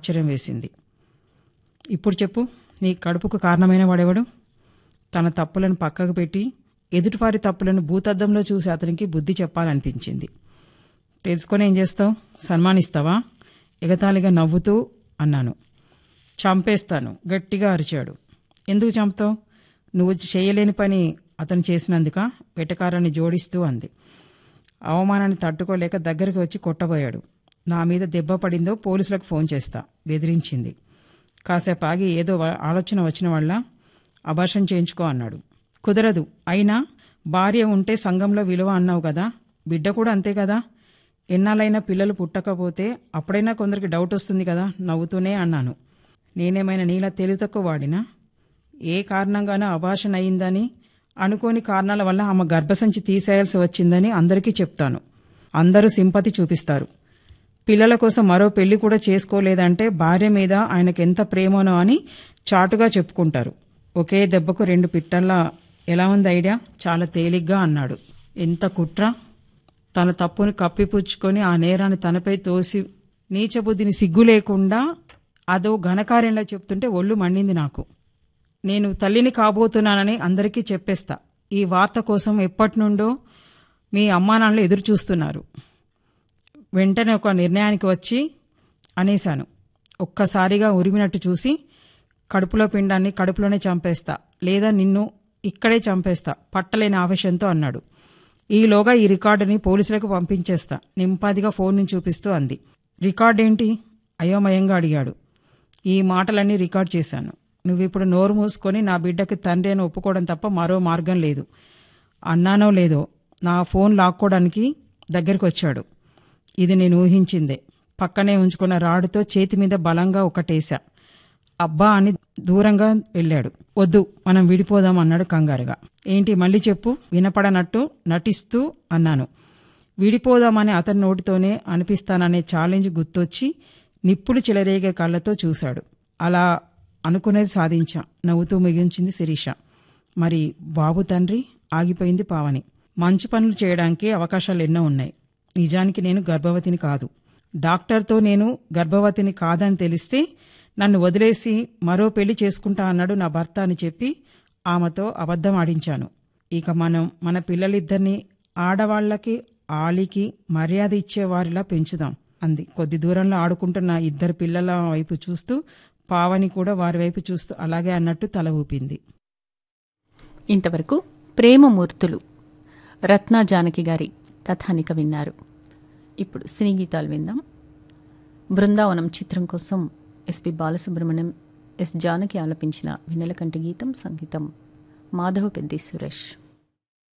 ఆశ్చర్యం వేసింది ఇప్పుడు చెప్పు నీ కడుపుకు కారణమైన వాడెవడు తన తప్పులను పక్కకు పెట్టి ఎదుటివారి తప్పులను భూతద్దంలో చూసి అతనికి బుద్ధి చెప్పాలనిపించింది తెలుసుకొని ఏం చేస్తావు సన్మానిస్తావా ఎగతాళిగా నవ్వుతూ అన్నాను చంపేస్తాను గట్టిగా అరిచాడు ఎందుకు చంపుతావు నువ్వు చేయలేని పని అతను చేసినందుక వెటకారాన్ని జోడిస్తూ అంది అవమానాన్ని తట్టుకోలేక దగ్గరికి వచ్చి కొట్టబోయాడు నా మీద దెబ్బ పడిందో పోలీసులకు ఫోన్ చేస్తా బెదిరించింది కాసేపు ఆగి ఏదో వ- ఆలోచన వచ్చిన వల్ల అభాషణ చేయించుకో అన్నాడు కుదరదు అయినా భార్య ఉంటే సంఘంలో విలువ అన్నావు కదా బిడ్డ కూడా అంతే కదా ఎన్నాళ్ళైనా పిల్లలు పుట్టకపోతే అప్పుడైనా కొందరికి డౌట్ వస్తుంది కదా నవ్వుతూనే అన్నాను నేనేమైనా నీలా తెలివి తక్కువ వాడినా ఏ కారణంగానో అభాషణ అయిందని అనుకోని కారణాల వల్ల ఆమె గర్భసంచి తీసేయాల్సి వచ్చిందని అందరికీ చెప్తాను అందరూ సింపతి చూపిస్తారు పిల్లల కోసం మరో పెళ్లి కూడా చేసుకోలేదంటే భార్య మీద ఆయనకెంత ప్రేమనో అని చాటుగా చెప్పుకుంటారు ఒకే దెబ్బకు రెండు పిట్టల్లా ఎలా ఉంది ఐడియా చాలా తేలిగ్గా అన్నాడు ఎంత కుట్ర తన తప్పుని కప్పిపుచ్చుకొని ఆ నేరాన్ని తనపై తోసి నీచబుద్ధిని సిగ్గు లేకుండా అదో ఘనకార్యంలో చెప్తుంటే ఒళ్ళు మండింది నాకు నేను తల్లిని కాబోతున్నానని అందరికీ చెప్పేస్తా ఈ వార్త కోసం ఎప్పటి నుండో మీ అమ్మానాన్నలు ఎదురు చూస్తున్నారు వెంటనే ఒక నిర్ణయానికి వచ్చి అనేశాను ఒక్కసారిగా ఉరిమినట్టు చూసి కడుపులో పిండాన్ని కడుపులోనే చంపేస్తా లేదా నిన్ను ఇక్కడే చంపేస్తా పట్టలేని ఆవేశంతో అన్నాడు ఈలోగా ఈ రికార్డుని పోలీసులకు పంపించేస్తా నింపాదిగా ఫోన్ నుంచి చూపిస్తూ అంది రికార్డ్ ఏంటి అయోమయంగా అడిగాడు ఈ మాటలన్నీ రికార్డ్ చేశాను నువ్విప్పుడు నోరు మూసుకొని నా బిడ్డకి తండ్రి అని ఒప్పుకోవడం తప్ప మరో మార్గం లేదు అన్నానో లేదో నా ఫోన్ లాక్కోవడానికి దగ్గరికి వచ్చాడు ఇది నేను ఊహించిందే పక్కనే ఉంచుకున్న రాడుతో చేతి మీద బలంగా ఒకటేశా అబ్బా అని దూరంగా వెళ్ళాడు వద్దు మనం విడిపోదాం అన్నాడు కంగారుగా ఏంటి మళ్ళీ చెప్పు వినపడనట్టు నటిస్తూ అన్నాను విడిపోదామని అతని నోటితోనే అనిపిస్తాననే ఛాలెంజ్ గుర్తొచ్చి నిప్పులు చెలరేగే కళ్ళతో చూశాడు అలా అనుకునేది సాధించా నవ్వుతూ ముగించింది శిరీష మరి బాబు తండ్రి ఆగిపోయింది పావని మంచి పనులు చేయడానికి అవకాశాలు ఎన్నో ఉన్నాయి నిజానికి నేను గర్భవతిని కాదు డాక్టర్తో నేను గర్భవతిని కాదని తెలిస్తే నన్ను వదిలేసి మరో పెళ్లి చేసుకుంటా అన్నాడు నా భర్త అని చెప్పి ఆమెతో అబద్ధం ఆడించాను ఇక మనం మన పిల్లలిద్దరినీ ఆడవాళ్లకి ఆలికి మర్యాద ఇచ్చే వారిలా పెంచుదాం అంది కొద్ది దూరంలో ఆడుకుంటున్న ఇద్దరు పిల్లల వైపు చూస్తూ పావని కూడా వారి వైపు చూస్తూ అలాగే అన్నట్టు తల ఊపింది ఇంతవరకు ప్రేమమూర్తులు రత్నా జానకి గారి కథానిక విన్నారు ఇప్పుడు సినీ గీతాలు విందాం బృందావనం చిత్రం కోసం ఎస్పి బాలసుబ్రహ్మణ్యం ఎస్ జానకి ఆలపించిన వినలకంటి గీతం సంగీతం మాధవ పెద్ది సురేష్